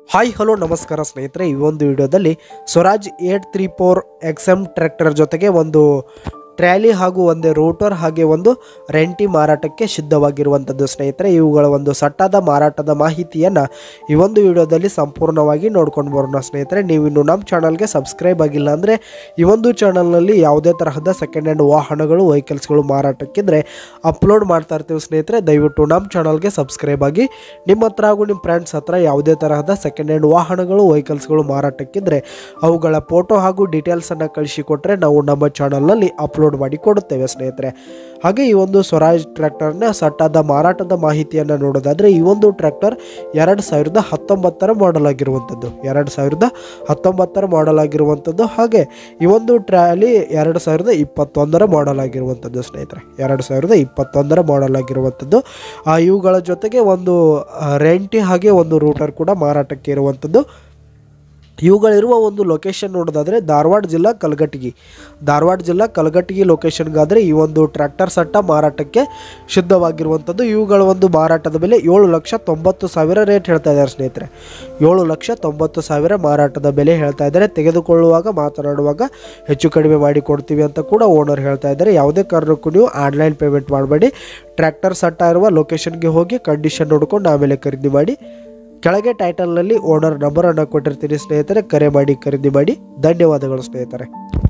hi hello ನಮಸ್ಕಾರ ಸ್ನೇಹಿತರೆ ಈ ಒಂದು ವಿಡಿಯೋದಲ್ಲಿ Swaraj eight three four X M tractor ಜೊತೆಗೆ ಒಂದು ಟ್ರ್ಯಾಲಿ ಹಾಗೂ ಒಂದು ರೋಟರ್ ಹಾಗೆ ಒಂದು ರೆಂಟಿ ಮಾರಾಟಕ್ಕೆ ಸಿದ್ಧವಾಗಿರುವಂಥದ್ದು ಸ್ನೇಹಿತರೆ ಇವುಗಳ ಒಂದು ಸಟ್ಟಾದ ಮಾರಾಟದ ಮಾಹಿತಿಯನ್ನು ಈ ಒಂದು ವಿಡಿಯೋದಲ್ಲಿ ಸಂಪೂರ್ಣವಾಗಿ ನೋಡ್ಕೊಂಡು ಬರೋಣ ಸ್ನೇಹಿತರೆ ನೀವು ಇನ್ನು ನಮ್ಮ ಚಾನಲ್ಗೆ ಸಬ್ಸ್ಕ್ರೈಬ್ ಆಗಿಲ್ಲ ಅಂದರೆ ಈ ಒಂದು ಚಾನಲ್ನಲ್ಲಿ ಯಾವುದೇ ತರಹದ ಸೆಕೆಂಡ್ ಹ್ಯಾಂಡ್ ವಾಹನಗಳು ವೆಹಿಕಲ್ಸ್ಗಳು ಮಾರಾಟಕ್ಕಿದ್ರೆ ಅಪ್ಲೋಡ್ ಮಾಡ್ತಾ ಇರ್ತೀವಿ ಸ್ನೇಹಿತರೆ ದಯವಿಟ್ಟು ನಮ್ಮ ಚಾನಲ್ಗೆ ಸಬ್ಸ್ಕ್ರೈಬ್ ಆಗಿ ನಿಮ್ಮ ಹತ್ರ ಹಾಗೂ ನಿಮ್ಮ ಫ್ರೆಂಡ್ಸ್ ಹತ್ರ ಯಾವುದೇ ತರಹದ ಸೆಕೆಂಡ್ ಹ್ಯಾಂಡ್ ವಾಹನಗಳು ವೆಹಿಕಲ್ಸ್ಗಳು ಮಾರಾಟಕ್ಕಿದ್ರೆ ಅವುಗಳ ಫೋಟೋ ಹಾಗೂ ಡೀಟೇಲ್ಸನ್ನು ಕಳಿಸಿಕೊಟ್ರೆ ನಾವು ನಮ್ಮ ಚಾನಲ್ನಲ್ಲಿ ಅಪ್ಲೋಡ್ ಮಾಡಿ ಕೊಡುತ್ತೇವೆ ಸ್ನೇಹಿತರೆ ಹಾಗೆ ಈ ಒಂದು ಸ್ವರಾಜ್ ಟ್ರ್ಯಾಕ್ಟರ್ನ ಸಟ್ಟಾದ ಮಾರಾಟದ ಮಾಹಿತಿಯನ್ನು ನೋಡೋದಾದರೆ ಈ ಒಂದು ಟ್ರ್ಯಾಕ್ಟರ್ ಎರಡು ಸಾವಿರದ ಹತ್ತೊಂಬತ್ತರ ಮಾಡಲ್ ಆಗಿರುವಂಥದ್ದು ಎರಡು ಸಾವಿರದ ಹತ್ತೊಂಬತ್ತರ ಮಾಡಲ್ ಆಗಿರುವಂಥದ್ದು ಹಾಗೆ ಈ ಒಂದು ಟ್ರ್ಯಾಲಿ ಎರಡು ಸಾವಿರದ ಇಪ್ಪತ್ತೊಂದರ ಮಾಡಲ್ ಆಗಿರುವಂಥದ್ದು ಸ್ನೇಹಿತರೆ ಎರಡು ಸಾವಿರದ ಇಪ್ಪತ್ತೊಂದರ ಮಾಡಲ್ ಆಗಿರುವಂಥದ್ದು ಆ ಇವುಗಳ ಜೊತೆಗೆ ಒಂದು ಆ, ರೆಂಟಿ ಹಾಗೆ ಒಂದು ರೂಟರ್ ಕೂಡ ಮಾರಾಟಕ್ಕೆ ಇರುವಂಥದ್ದು ಇವುಗಳಿರುವ ಒಂದು ಲೊಕೇಶನ್ ನೋಡೋದಾದರೆ ಧಾರವಾಡ ಜಿಲ್ಲಾ ಕಲಘಟಗಿ ಧಾರವಾಡ ಜಿಲ್ಲಾ ಕಲಘಟಗಿ ಲೊಕೇಶನ್ಗಾದರೆ ಈ ಒಂದು ಟ್ರ್ಯಾಕ್ಟರ್ ಸಟ್ಟ ಮಾರಾಟಕ್ಕೆ ಸಿದ್ಧವಾಗಿರುವಂಥದ್ದು ಇವುಗಳ ಒಂದು ಮಾರಾಟದ ಬೆಲೆ ಏಳು ಲಕ್ಷ ತೊಂಬತ್ತು ಸಾವಿರ ರೇಟ್ ಹೇಳ್ತಾ ಇದ್ದಾರೆ ಸ್ನೇಹಿತರೆ ಏಳು ಲಕ್ಷ ತೊಂಬತ್ತು ಸಾವಿರ ಮಾರಾಟದ ಬೆಲೆ ಹೇಳ್ತಾ ಇದ್ದಾರೆ ತೆಗೆದುಕೊಳ್ಳುವಾಗ ಮಾತನಾಡುವಾಗ ಹೆಚ್ಚು ಕಡಿಮೆ ಮಾಡಿ ಕೊಡ್ತೀವಿ ಅಂತ ಕೂಡ ಓನರ್ ಹೇಳ್ತಾ ಇದ್ದಾರೆ ಯಾವುದೇ ಕಾರಣಕ್ಕೂ ನೀವು ಆನ್ಲೈನ್ ಪೇಮೆಂಟ್ ಮಾಡಬೇಡಿ ಟ್ರ್ಯಾಕ್ಟರ್ ಸಟ್ಟ ಇರುವ ಲೊಕೇಶನ್ಗೆ ಹೋಗಿ ಕಂಡೀಷನ್ ನೋಡ್ಕೊಂಡು ಆಮೇಲೆ ಖರೀದಿ ಮಾಡಿ ಕೆಳಗೆ ಟೈಟಲ್ನಲ್ಲಿ ಓನರ್ ನಂಬರನ್ನು ಕೊಟ್ಟಿರ್ತೀನಿ ಸ್ನೇಹಿತರೆ ಕರೆ ಮಾಡಿ ಖರೀದಿ ಮಾಡಿ ಧನ್ಯವಾದಗಳು ಸ್ನೇಹಿತರೆ